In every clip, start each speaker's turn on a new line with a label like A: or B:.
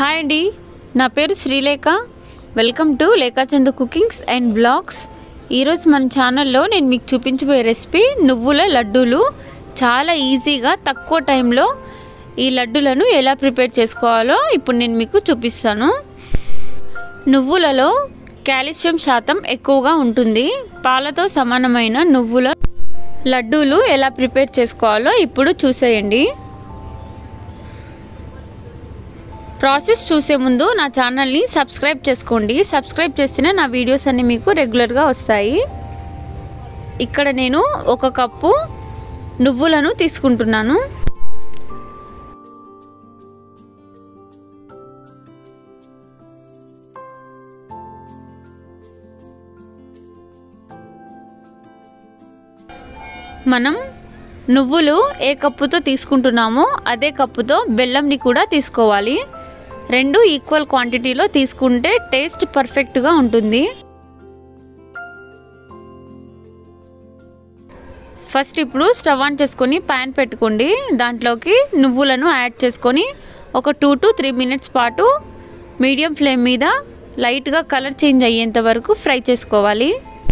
A: hi అండి నా పేరు Srilekha welcome to Lekhachand cookings and blogs ఈరోజు మన ఛానల్లో నేను మీకు చూపించబోయే రెసిపీ నువ్వుల లడ్డూలు చాలా ఈజీగా తక్కువ టైంలో ఈ లడ్డూలను ఎలా ప్రిపేర్ చేసుకోవాలో ఇప్పుడు నేను మీకు చూపిస్తాను నువ్వులలో కాల్షియం శాతం ఎక్కువగా ఉంటుంది పాలతో సమానమైన నువ్వుల లడ్డూలు ఎలా ప్రిపేర్ చేసుకోవాలో ఇప్పుడు చూసేయండి ప్రాసెస్ చూసే ముందు నా ఛానల్ని సబ్స్క్రైబ్ చేసుకోండి సబ్స్క్రైబ్ చేస్తేనే నా వీడియోస్ అన్నీ మీకు రెగ్యులర్గా వస్తాయి ఇక్కడ నేను ఒక కప్పు నువ్వులను తీసుకుంటున్నాను మనం నువ్వులు ఏ కప్పుతో తీసుకుంటున్నామో అదే కప్పుతో బెల్లంని కూడా తీసుకోవాలి రెండు ఈక్వల్ క్వాంటిటీలో తీసుకుంటే టేస్ట్ పర్ఫెక్ట్గా ఉంటుంది ఫస్ట్ ఇప్పుడు స్టవ్ ఆన్ చేసుకొని ప్యాన్ పెట్టుకోండి దాంట్లోకి నువ్వులను యాడ్ చేసుకొని ఒక టూ టు త్రీ మినిట్స్ పాటు మీడియం ఫ్లేమ్ మీద లైట్గా కలర్ చేంజ్ అయ్యేంత వరకు ఫ్రై చేసుకోవాలి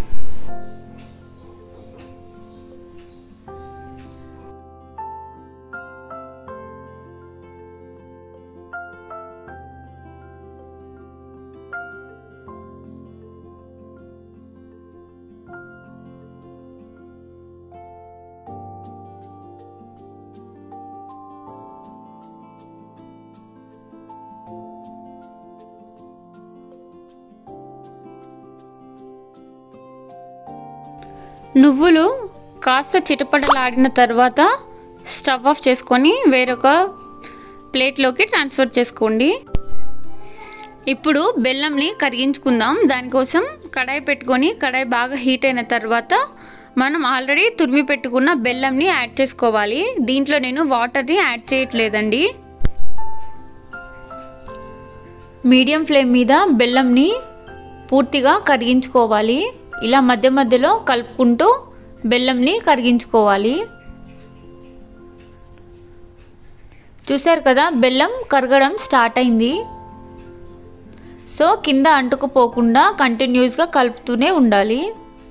A: నువ్వులు కాస్త చిటపటలాడిన తర్వాత స్టవ్ ఆఫ్ చేసుకొని వేరొక ప్లేట్లోకి ట్రాన్స్ఫర్ చేసుకోండి ఇప్పుడు బెల్లంని కరిగించుకుందాం దానికోసం కడాయి పెట్టుకొని కడాయి బాగా హీట్ అయిన తర్వాత మనం ఆల్రెడీ తురిమి పెట్టుకున్న బెల్లంని యాడ్ చేసుకోవాలి దీంట్లో నేను వాటర్ని యాడ్ చేయట్లేదండి మీడియం ఫ్లేమ్ మీద బెల్లంని పూర్తిగా కరిగించుకోవాలి ఇలా మధ్య మధ్యలో కలుపుకుంటూ బెల్లంని కరిగించుకోవాలి చూసారు కదా బెల్లం కరగడం స్టార్ట్ అయింది సో కింద అంటుకుపోకుండా కంటిన్యూస్గా కలుపుతూనే ఉండాలి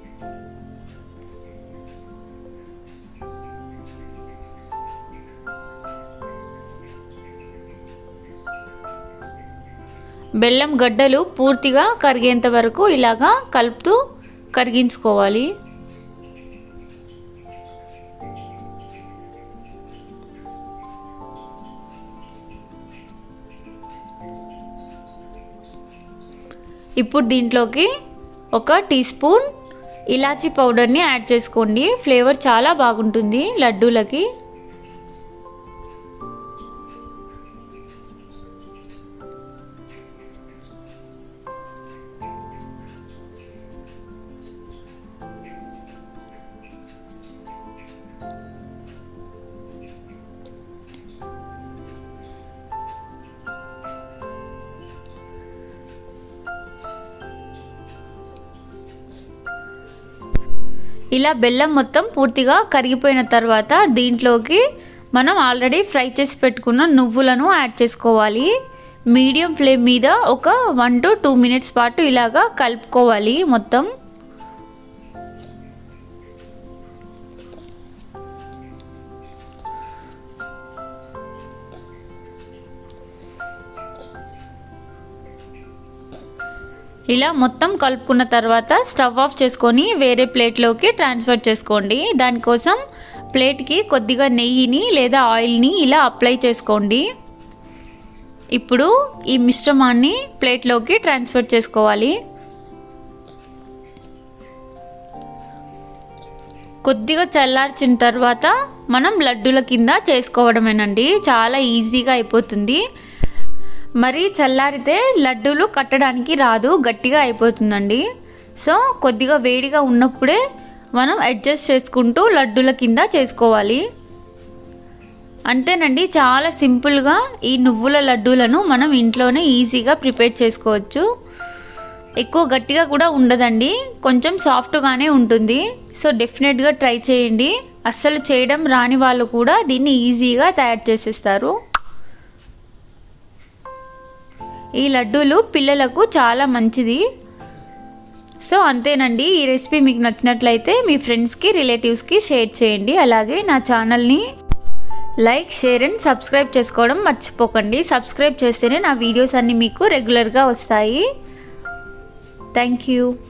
A: బెల్లం గడ్డలు పూర్తిగా కరిగేంత వరకు ఇలాగా కలుపుతూ కరిగించుకోవాలి ఇప్పుడు దీంట్లోకి ఒక టీ స్పూన్ ఇలాచీ పౌడర్ని యాడ్ చేసుకోండి ఫ్లేవర్ చాలా బాగుంటుంది లడ్డూలకి ఇలా బెల్లం మొత్తం పూర్తిగా కరిగిపోయిన తర్వాత దీంట్లోకి మనం ఆల్రెడీ ఫ్రై చేసి పెట్టుకున్న నువ్వులను యాడ్ చేసుకోవాలి మీడియం ఫ్లేమ్ మీద ఒక వన్ టు టూ మినిట్స్ పాటు ఇలాగా కలుపుకోవాలి మొత్తం ఇలా మొత్తం కలుపుకున్న తర్వాత స్టవ్ ఆఫ్ చేసుకొని వేరే ప్లేట్లోకి ట్రాన్స్ఫర్ చేసుకోండి దానికోసం ప్లేట్కి కొద్దిగా నెయ్యిని లేదా ఆయిల్ని ఇలా అప్లై చేసుకోండి ఇప్పుడు ఈ మిశ్రమాన్ని ప్లేట్లోకి ట్రాన్స్ఫర్ చేసుకోవాలి కొద్దిగా చల్లార్చిన తర్వాత మనం లడ్డూల కింద చేసుకోవడమేనండి చాలా ఈజీగా అయిపోతుంది మరీ చల్లారితే లడ్డూలు కట్టడానికి రాదు గట్టిగా అయిపోతుందండి సో కొద్దిగా వేడిగా ఉన్నప్పుడే మనం అడ్జస్ట్ చేసుకుంటూ లడ్డూల కింద చేసుకోవాలి అంతేనండి చాలా సింపుల్గా ఈ నువ్వుల లడ్డూలను మనం ఇంట్లోనే ఈజీగా ప్రిపేర్ చేసుకోవచ్చు ఎక్కువ గట్టిగా కూడా ఉండదండి కొంచెం సాఫ్ట్గానే ఉంటుంది సో డెఫినెట్గా ట్రై చేయండి అస్సలు చేయడం రాని వాళ్ళు కూడా దీన్ని ఈజీగా తయారు చేసేస్తారు ఈ లడ్డూలు పిల్లలకు చాలా మంచిది సో అంతేనండి ఈ రెసిపీ మీకు నచ్చినట్లయితే మీ ఫ్రెండ్స్కి రిలేటివ్స్కి షేర్ చేయండి అలాగే నా ఛానల్ని లైక్ షేర్ అండ్ సబ్స్క్రైబ్ చేసుకోవడం మర్చిపోకండి సబ్స్క్రైబ్ చేస్తేనే నా వీడియోస్ అన్నీ మీకు రెగ్యులర్గా వస్తాయి థ్యాంక్ యూ